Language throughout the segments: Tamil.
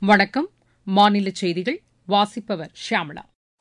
வணக்கம் மாநில செய்திகள் வாசிப்பவர் ஷியாமளா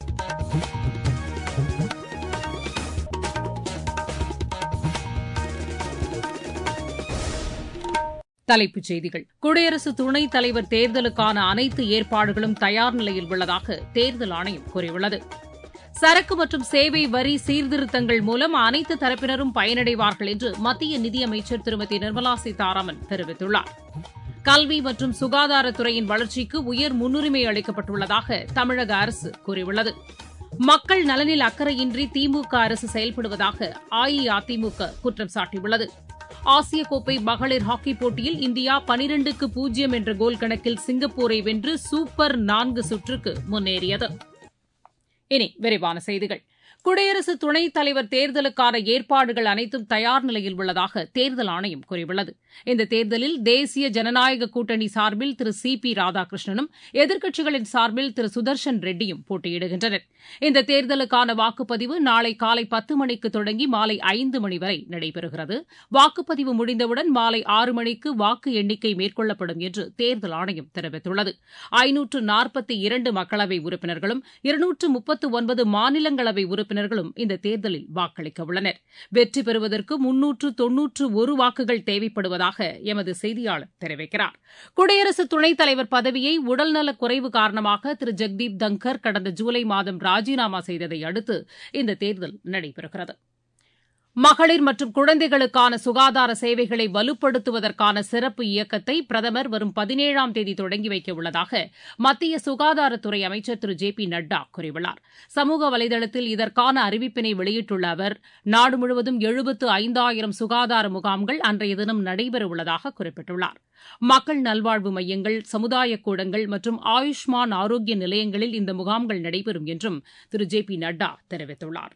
தலைப்புச் செய்திகள் குடியரசு துணைத் தலைவர் தேர்தலுக்கான அனைத்து ஏற்பாடுகளும் தயார் நிலையில் உள்ளதாக தேர்தல் ஆணையம் கூறியுள்ளது சரக்கு மற்றும் சேவை வரி சீர்திருத்தங்கள் மூலம் அனைத்து தரப்பினரும் பயனடைவார்கள் என்று மத்திய நிதியமைச்சர் திருமதி நிர்மலா சீதாராமன் தெரிவித்துள்ளார் கல்வி மற்றும் சுகாதாரத்துறையின் வளர்ச்சிக்கு உயர் முன்னுரிமை அளிக்கப்பட்டுள்ளதாக தமிழக அரசு கூறியுள்ளது மக்கள் நலனில் அக்கறையின்றி திமுக அரசு செயல்படுவதாக அஇஅதிமுக குற்றம் சாட்டியுள்ளது ஆசிய கோப்பை மகளிர் ஹாக்கிப் போட்டியில் இந்தியா பனிரெண்டுக்கு பூஜ்ஜியம் என்ற கோல் கணக்கில் சிங்கப்பூரை வென்று சூப்பர் நான்கு சுற்றுக்கு முன்னேறியது இனி விரிவான செய்திகள் குடியரசு துணைத் தலைவர் தேர்தலுக்கான ஏற்பாடுகள் அனைத்தும் தயார் நிலையில் உள்ளதாக தேர்தல் ஆணையம் கூறியுள்ளது இந்த தேர்தலில் தேசிய ஜனநாயக கூட்டணி சார்பில் திரு சி பி ராதாகிருஷ்ணனும் எதிர்க்கட்சிகளின் சார்பில் திரு சுதர்ஷன் ரெட்டியும் போட்டியிடுகின்றனர் இந்த தேர்தலுக்கான வாக்குப்பதிவு நாளை காலை பத்து மணிக்கு தொடங்கி மாலை ஐந்து மணி வரை நடைபெறுகிறது வாக்குப்பதிவு முடிந்தவுடன் மாலை ஆறு மணிக்கு வாக்கு எண்ணிக்கை மேற்கொள்ளப்படும் என்று தேர்தல் ஆணையம் தெரிவித்துள்ளது ஐநூற்று நாற்பத்தி இரண்டு மக்களவை உறுப்பினர்களும் இருநூற்று முப்பத்து ஒன்பது மாநிலங்களவை உறுப்பினர்களும் இந்த தேர்தலில் வாக்களிக்க உள்ளனர் வெற்றி பெறுவதற்கு முன்னூற்று தொன்னூற்று ஒரு வாக்குகள் தேவைப்படுவதாக எமது செய்தியாளர் தெரிவிக்கிறார் குடியரசு துணைத் தலைவர் பதவியை உடல்நலக் குறைவு காரணமாக திரு ஜெக்தீப் தங்கர் கடந்த ஜூலை மாதம் ராஜினாமா செய்ததை அடுத்து இந்த தேர்தல் நடைபெறுகிறது மகளிர் மற்றும் குழந்தைகளுக்கான சுகாதார சேவைகளை வலுப்படுத்துவதற்கான சிறப்பு இயக்கத்தை பிரதமர் வரும் பதினேழாம் தேதி தொடங்கி வைக்க உள்ளதாக மத்திய சுகாதாரத்துறை அமைச்சர் திரு ஜே பி நட்டா கூறியுள்ளார் சமூக வலைதளத்தில் இதற்கான அறிவிப்பினை வெளியிட்டுள்ள அவர் நாடு முழுவதும் எழுபத்து ஐந்தாயிரம் சுகாதார முகாம்கள் அன்றைய தினம் நடைபெறவுள்ளதாக குறிப்பிட்டுள்ளார் மக்கள் நல்வாழ்வு மையங்கள் சமுதாய கூடங்கள் மற்றும் ஆயுஷ்மான் ஆரோக்கிய நிலையங்களில் இந்த முகாம்கள் நடைபெறும் என்றும் திரு ஜே பி நட்டா தெரிவித்துள்ளார்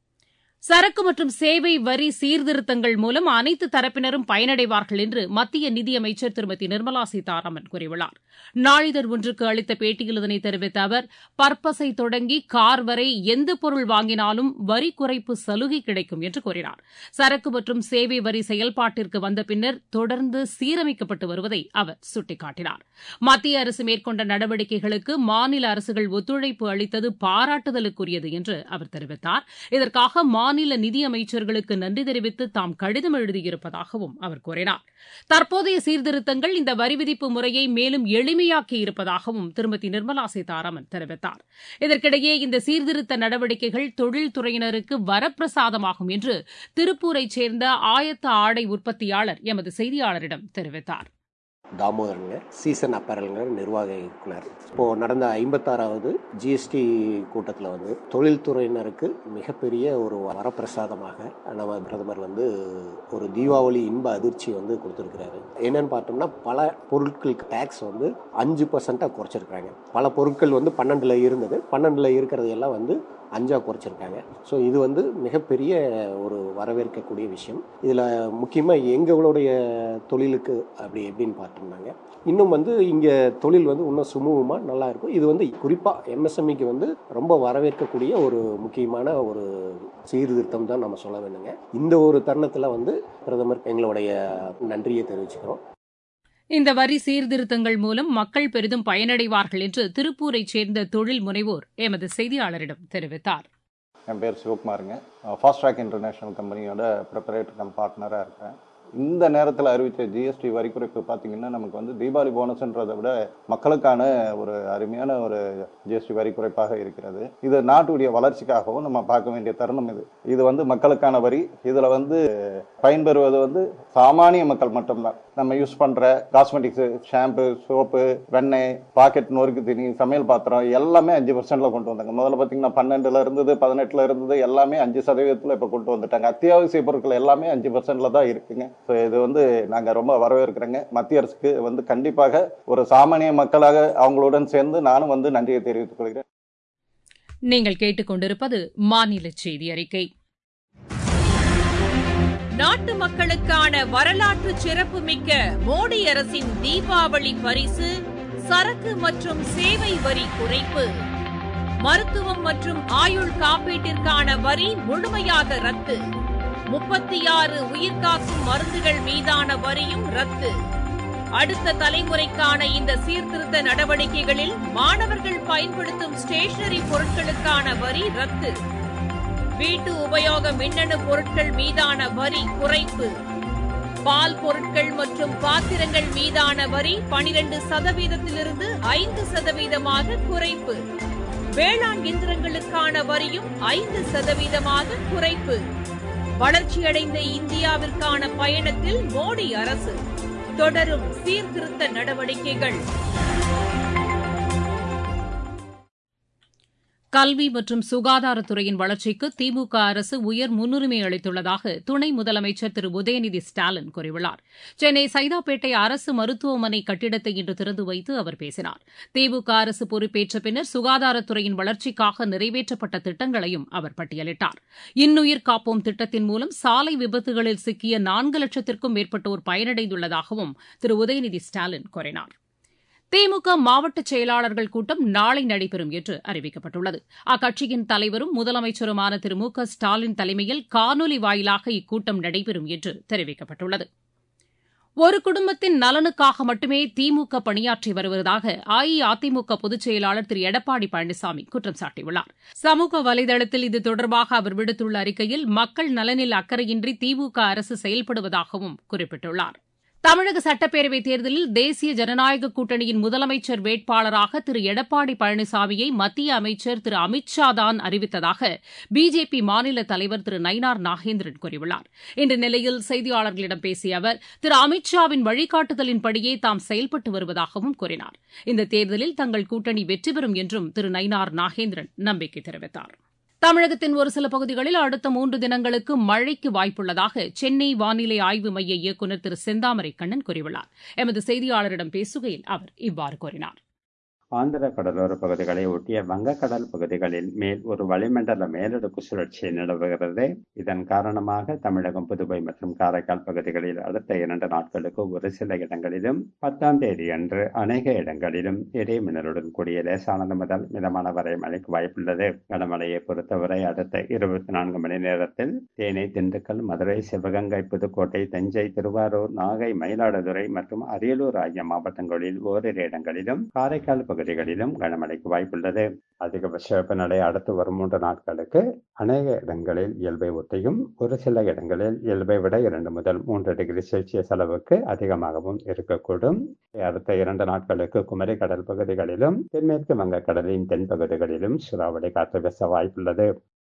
சரக்கு மற்றும் சேவை வரி சீர்திருத்தங்கள் மூலம் அனைத்து தரப்பினரும் பயனடைவார்கள் என்று மத்திய நிதியமைச்சர் திருமதி நிர்மலா சீதாராமன் கூறியுள்ளார் நாளிதழ் ஒன்றுக்கு அளித்த பேட்டியில் இதனை தெரிவித்த அவர் பர்பஸை தொடங்கி கார் வரை எந்த பொருள் வாங்கினாலும் வரி குறைப்பு சலுகை கிடைக்கும் என்று கூறினார் சரக்கு மற்றும் சேவை வரி செயல்பாட்டிற்கு வந்த பின்னர் தொடர்ந்து சீரமைக்கப்பட்டு வருவதை அவர் சுட்டிக்காட்டினார் மத்திய அரசு மேற்கொண்ட நடவடிக்கைகளுக்கு மாநில அரசுகள் ஒத்துழைப்பு அளித்தது பாராட்டுதலுக்குரியது என்று அவர் தெரிவித்தார் இதற்காக மாநில நிதியமைச்சர்களுக்கு நன்றி தெரிவித்து தாம் கடிதம் எழுதியிருப்பதாகவும் அவர் கூறினார் தற்போதைய சீர்திருத்தங்கள் இந்த வரி விதிப்பு முறையை மேலும் எளிமையாக்கி இருப்பதாகவும் திருமதி நிர்மலா சீதாராமன் தெரிவித்தார் இதற்கிடையே இந்த சீர்திருத்த நடவடிக்கைகள் தொழில்துறையினருக்கு வரப்பிரசாதமாகும் என்று திருப்பூரைச் சேர்ந்த ஆயத்த ஆடை உற்பத்தியாளர் எமது செய்தியாளரிடம் தெரிவித்தார் தாமோதரனுங்க சீசன் அப்பரல்ங்கிற நிர்வாக இயக்குனர் இப்போது நடந்த ஐம்பத்தாறாவது ஜிஎஸ்டி கூட்டத்தில் வந்து தொழில்துறையினருக்கு மிகப்பெரிய ஒரு வரப்பிரசாதமாக நம்ம பிரதமர் வந்து ஒரு தீபாவளி இன்ப அதிர்ச்சி வந்து கொடுத்துருக்கிறாரு என்னன்னு பார்த்தோம்னா பல பொருட்களுக்கு டேக்ஸ் வந்து அஞ்சு பர்சண்ட்டாக குறைச்சிருக்காங்க பல பொருட்கள் வந்து பன்னெண்டில் இருந்தது பன்னெண்டில் இருக்கிறது எல்லாம் வந்து அஞ்சாக குறைச்சிருக்காங்க ஸோ இது வந்து மிகப்பெரிய ஒரு வரவேற்கக்கூடிய விஷயம் இதில் முக்கியமாக எங்களுடைய தொழிலுக்கு அப்படி எப்படின்னு பார்த்தோம்னாங்க இன்னும் வந்து இங்கே தொழில் வந்து இன்னும் சுமூகமாக நல்லா இருக்கும் இது வந்து குறிப்பாக எம்எஸ்எம்இக்கு வந்து ரொம்ப வரவேற்கக்கூடிய ஒரு முக்கியமான ஒரு சீர்திருத்தம் தான் நம்ம சொல்ல வேணுங்க இந்த ஒரு தருணத்தில் வந்து பிரதமர் எங்களுடைய நன்றியை தெரிவிச்சுக்கிறோம் இந்த வரி சீர்திருத்தங்கள் மூலம் மக்கள் பெரிதும் பயனடைவார்கள் என்று திருப்பூரைச் சேர்ந்த தொழில் முனைவோர் எமது செய்தியாளரிடம் தெரிவித்தார் என் பேர் சிவகுமாருங்க ஃபாஸ்ட் ட்ராக் இன்டர்நேஷ்னல் கம்பெனியோட ப்ரிப்பரேட்டர் கம் பார்ட்னராக இருக்கேன் இந்த நேரத்தில் அறிவித்த ஜிஎஸ்டி வரி குறைப்பு பார்த்தீங்கன்னா நமக்கு வந்து தீபாவளி போனஸ்ன்றதை விட மக்களுக்கான ஒரு அருமையான ஒரு ஜிஎஸ்டி வரி குறைப்பாக இருக்கிறது இது நாட்டுடைய வளர்ச்சிக்காகவும் நம்ம பார்க்க வேண்டிய தருணம் இது இது வந்து மக்களுக்கான வரி இதில் வந்து பயன்பெறுவது வந்து சாமானிய மக்கள் மட்டும்தான் நம்ம யூஸ் பண்ணுற காஸ்மெட்டிக்ஸு ஷாம்பு சோப்பு வெண்ணெய் பாக்கெட் நொறுக்கு தீனி சமையல் பாத்திரம் எல்லாமே அஞ்சு பர்சன்ட்ல கொண்டு வந்தாங்க முதல்ல பார்த்தீங்கன்னா பன்னெண்டுல இருந்தது பதினெட்டுல இருந்தது எல்லாமே அஞ்சு சதவீதத்தில் இப்போ கொண்டு வந்துட்டாங்க அத்தியாவசிய பொருட்கள் எல்லாமே அஞ்சு பர்சன்ட்ல தான் இருக்குங்க ஸோ இது வந்து நாங்கள் ரொம்ப வரவேற்கிறோங்க மத்திய அரசுக்கு வந்து கண்டிப்பாக ஒரு சாமானிய மக்களாக அவங்களுடன் சேர்ந்து நானும் வந்து நன்றியை தெரிவித்துக் கொள்கிறேன் நீங்கள் கேட்டுக்கொண்டிருப்பது மாநில செய்தி அறிக்கை நாட்டு மக்களுக்கான வரலாற்று சிறப்புமிக்க மோடி அரசின் தீபாவளி பரிசு சரக்கு மற்றும் சேவை வரி குறைப்பு மருத்துவம் மற்றும் ஆயுள் காப்பீட்டிற்கான வரி முழுமையாக ரத்து முப்பத்தி ஆறு உயிர்காக்கும் மருந்துகள் மீதான வரியும் ரத்து அடுத்த தலைமுறைக்கான இந்த சீர்திருத்த நடவடிக்கைகளில் மாணவர்கள் பயன்படுத்தும் ஸ்டேஷனரி பொருட்களுக்கான வரி ரத்து வீட்டு உபயோக மின்னணு பொருட்கள் மீதான வரி குறைப்பு பால் பொருட்கள் மற்றும் பாத்திரங்கள் மீதான வரி பனிரெண்டு சதவீதத்திலிருந்து ஐந்து சதவீதமாக குறைப்பு வேளாண் இயந்திரங்களுக்கான வரியும் ஐந்து சதவீதமாக குறைப்பு வளர்ச்சியடைந்த இந்தியாவிற்கான பயணத்தில் மோடி அரசு தொடரும் சீர்திருத்த நடவடிக்கைகள் கல்வி மற்றும் சுகாதாரத்துறையின் வளர்ச்சிக்கு திமுக அரசு உயர் முன்னுரிமை அளித்துள்ளதாக துணை முதலமைச்சர் திரு உதயநிதி ஸ்டாலின் கூறியுள்ளார் சென்னை சைதாப்பேட்டை அரசு மருத்துவமனை கட்டிடத்தை இன்று திறந்து வைத்து அவர் பேசினார் திமுக அரசு பொறுப்பேற்ற பின்னர் சுகாதாரத்துறையின் வளர்ச்சிக்காக நிறைவேற்றப்பட்ட திட்டங்களையும் அவர் பட்டியலிட்டார் இன்னுயிர் காப்போம் திட்டத்தின் மூலம் சாலை விபத்துகளில் சிக்கிய நான்கு லட்சத்திற்கும் மேற்பட்டோர் பயனடைந்துள்ளதாகவும் திரு உதயநிதி ஸ்டாலின் கூறினார் திமுக மாவட்ட செயலாளர்கள் கூட்டம் நாளை நடைபெறும் என்று அறிவிக்கப்பட்டுள்ளது அக்கட்சியின் தலைவரும் முதலமைச்சருமான திரு மு க ஸ்டாலின் தலைமையில் காணொலி வாயிலாக இக்கூட்டம் நடைபெறும் என்று தெரிவிக்கப்பட்டுள்ளது ஒரு குடும்பத்தின் நலனுக்காக மட்டுமே திமுக பணியாற்றி வருவதாக அஇஅதிமுக பொதுச் செயலாளர் திரு எடப்பாடி பழனிசாமி குற்றம் சாட்டியுள்ளார் சமூக வலைதளத்தில் இது தொடர்பாக அவர் விடுத்துள்ள அறிக்கையில் மக்கள் நலனில் அக்கறையின்றி திமுக அரசு செயல்படுவதாகவும் குறிப்பிட்டுள்ளார் தமிழக சட்டப்பேரவைத் தேர்தலில் தேசிய ஜனநாயக கூட்டணியின் முதலமைச்சர் வேட்பாளராக திரு எடப்பாடி பழனிசாமியை மத்திய அமைச்சர் திரு அமித் ஷா தான் அறிவித்ததாக பிஜேபி மாநில தலைவர் திரு நயினார் நாகேந்திரன் கூறியுள்ளார் இன்று நெல்லையில் செய்தியாளர்களிடம் பேசிய அவர் திரு அமித் ஷாவின் வழிகாட்டுதலின்படியே தாம் செயல்பட்டு வருவதாகவும் கூறினார் இந்த தேர்தலில் தங்கள் கூட்டணி வெற்றி பெறும் என்றும் திரு நயினார் நாகேந்திரன் நம்பிக்கை தெரிவித்தார் தமிழகத்தின் ஒரு சில பகுதிகளில் அடுத்த மூன்று தினங்களுக்கு மழைக்கு வாய்ப்புள்ளதாக சென்னை வானிலை ஆய்வு மைய இயக்குநர் திரு செந்தாமரை கண்ணன் கூறியுள்ளார் எமது செய்தியாளரிடம் பேசுகையில் அவர் இவ்வாறு கூறினார் ஆந்திர கடலோர பகுதிகளை ஒட்டிய வங்கக்கடல் பகுதிகளில் மேல் ஒரு வளிமண்டல மேலடுக்கு சுழற்சி நிலவுகிறது இதன் காரணமாக தமிழகம் புதுவை மற்றும் காரைக்கால் பகுதிகளில் அடுத்த இரண்டு நாட்களுக்கு ஒரு சில இடங்களிலும் பத்தாம் தேதி அன்று அநேக இடங்களிலும் இடைமின்னலுடன் கூடிய லேசானது முதல் மிதமான வரை மழைக்கு வாய்ப்புள்ளது கனமழையை பொறுத்தவரை அடுத்த இருபத்தி நான்கு மணி நேரத்தில் தேனி திண்டுக்கல் மதுரை சிவகங்கை புதுக்கோட்டை தஞ்சை திருவாரூர் நாகை மயிலாடுதுறை மற்றும் அரியலூர் ஆகிய மாவட்டங்களில் ஓரிரு இடங்களிலும் காரைக்கால் பகுதிகளிலும் கனமழைக்கு வாய்ப்புள்ளது அதிகபட்ச வெப்பநிலை அடுத்து வரும் மூன்று நாட்களுக்கு அநேக இடங்களில் இயல்பை ஒட்டியும் ஒரு சில இடங்களில் இயல்பை விட இரண்டு முதல் மூன்று டிகிரி செல்சியஸ் அளவுக்கு அதிகமாகவும் இருக்கக்கூடும் அடுத்த இரண்டு நாட்களுக்கு குமரி கடல் பகுதிகளிலும் தென்மேற்கு வங்கக்கடலின் தென்பகுதிகளிலும் சூறாவளி காற்று வீச வாய்ப்புள்ளது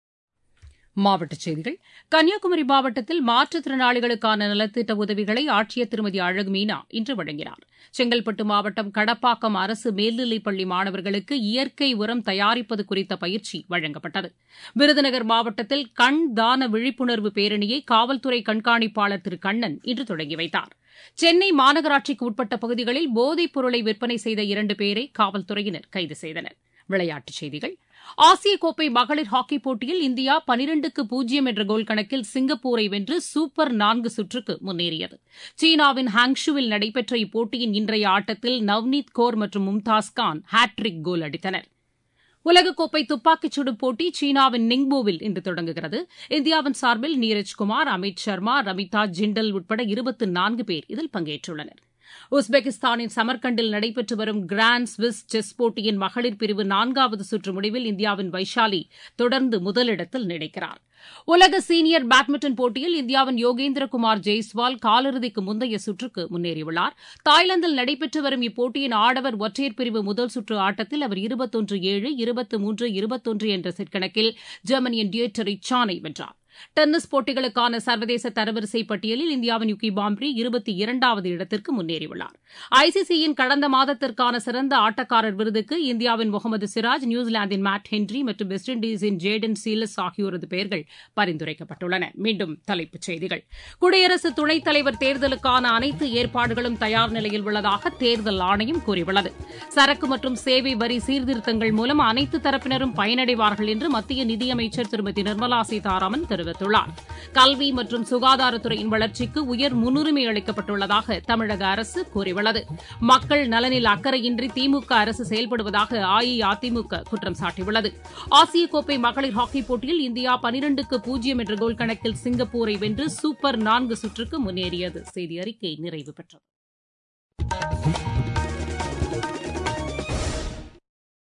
மாவட்டச் செய்திகள் கன்னியாகுமரி மாவட்டத்தில் மாற்றுத்திறனாளிகளுக்கான நலத்திட்ட உதவிகளை ஆட்சியர் திருமதி அழகு மீனா இன்று வழங்கினார் செங்கல்பட்டு மாவட்டம் கடப்பாக்கம் அரசு மேல்நிலைப் பள்ளி மாணவர்களுக்கு இயற்கை உரம் தயாரிப்பது குறித்த பயிற்சி வழங்கப்பட்டது விருதுநகர் மாவட்டத்தில் கண் தான விழிப்புணர்வு பேரணியை காவல்துறை கண்காணிப்பாளர் திரு கண்ணன் இன்று தொடங்கி வைத்தார் சென்னை மாநகராட்சிக்கு உட்பட்ட பகுதிகளில் போதைப் பொருளை விற்பனை செய்த இரண்டு பேரை காவல்துறையினர் கைது செய்தனர் விளையாட்டுச் செய்திகள் ஆசிய கோப்பை மகளிர் ஹாக்கிப் போட்டியில் இந்தியா பனிரெண்டுக்கு பூஜ்ஜியம் என்ற கோல் கணக்கில் சிங்கப்பூரை வென்று சூப்பர் நான்கு சுற்றுக்கு முன்னேறியது சீனாவின் ஹாங்ஷுவில் நடைபெற்ற இப்போட்டியின் இன்றைய ஆட்டத்தில் நவ்னீத் கோர் மற்றும் மும்தாஸ் கான் ஹாட்ரிக் கோல் அடித்தனர் உலகக்கோப்பை துப்பாக்கிச் சுடும் போட்டி சீனாவின் நிங்போவில் இன்று தொடங்குகிறது இந்தியாவின் சார்பில் நீரஜ் குமார் அமித் சர்மா ரமிதா ஜிண்டல் உட்பட இருபத்தி நான்கு பேர் இதில் பங்கேற்றுள்ளனர் உஸ்பெகிஸ்தானின் சமர்கண்டில் நடைபெற்று வரும் கிராண்ட் ஸ்விஸ் செஸ் போட்டியின் மகளிர் பிரிவு நான்காவது சுற்று முடிவில் இந்தியாவின் வைஷாலி தொடர்ந்து முதலிடத்தில் நீடிக்கிறார் உலக சீனியர் பேட்மிண்டன் போட்டியில் இந்தியாவின் யோகேந்திரகுமார் ஜெய்ஸ்வால் காலிறுதிக்கு முந்தைய சுற்றுக்கு முன்னேறியுள்ளார் தாய்லாந்தில் நடைபெற்று வரும் இப்போட்டியின் ஆடவர் ஒற்றையர் பிரிவு முதல் சுற்று ஆட்டத்தில் அவர் இருபத்தொன்று ஏழு இருபத்து மூன்று இருபத்தொன்று என்ற செட் கணக்கில் ஜெர்மனியின் டியேட்டரி சானை வென்றார் டென்னிஸ் போட்டிகளுக்கான சர்வதேச தரவரிசை பட்டியலில் இந்தியாவின் யுகி பாம்ப்ரி இருபத்தி இரண்டாவது இடத்திற்கு முன்னேறியுள்ளார் ஐசிசியின் கடந்த மாதத்திற்கான சிறந்த ஆட்டக்காரர் விருதுக்கு இந்தியாவின் முகமது சிராஜ் நியூசிலாந்தின் மேட் ஹென்றி மற்றும் வெஸ்ட் இண்டீஸின் ஜேடன் சீலஸ் ஆகியோரது பெயர்கள் பரிந்துரைக்கப்பட்டுள்ளன மீண்டும் தலைப்புச் செய்திகள் குடியரசு துணைத் தலைவர் தேர்தலுக்கான அனைத்து ஏற்பாடுகளும் தயார் நிலையில் உள்ளதாக தேர்தல் ஆணையம் கூறியுள்ளது சரக்கு மற்றும் சேவை வரி சீர்திருத்தங்கள் மூலம் அனைத்து தரப்பினரும் பயனடைவார்கள் என்று மத்திய நிதியமைச்சர் திருமதி நிர்மலா சீதாராமன் தெரிவித்துள்ளார் கல்வி மற்றும் சுகாதாரத்துறையின் வளர்ச்சிக்கு உயர் முன்னுரிமை அளிக்கப்பட்டுள்ளதாக தமிழக அரசு கூறியுள்ளது மக்கள் நலனில் அக்கறையின்றி திமுக அரசு செயல்படுவதாக அஇஅதிமுக குற்றம் சாட்டியுள்ளது ஆசிய கோப்பை மகளிர் ஹாக்கிப் போட்டியில் இந்தியா பனிரெண்டுக்கு பூஜ்ஜியம் என்ற கோல் கணக்கில் சிங்கப்பூரை வென்று சூப்பர் நான்கு சுற்றுக்கு முன்னேறியது செய்தி அறிக்கை நிறைவு பெற்றது வணக்கம்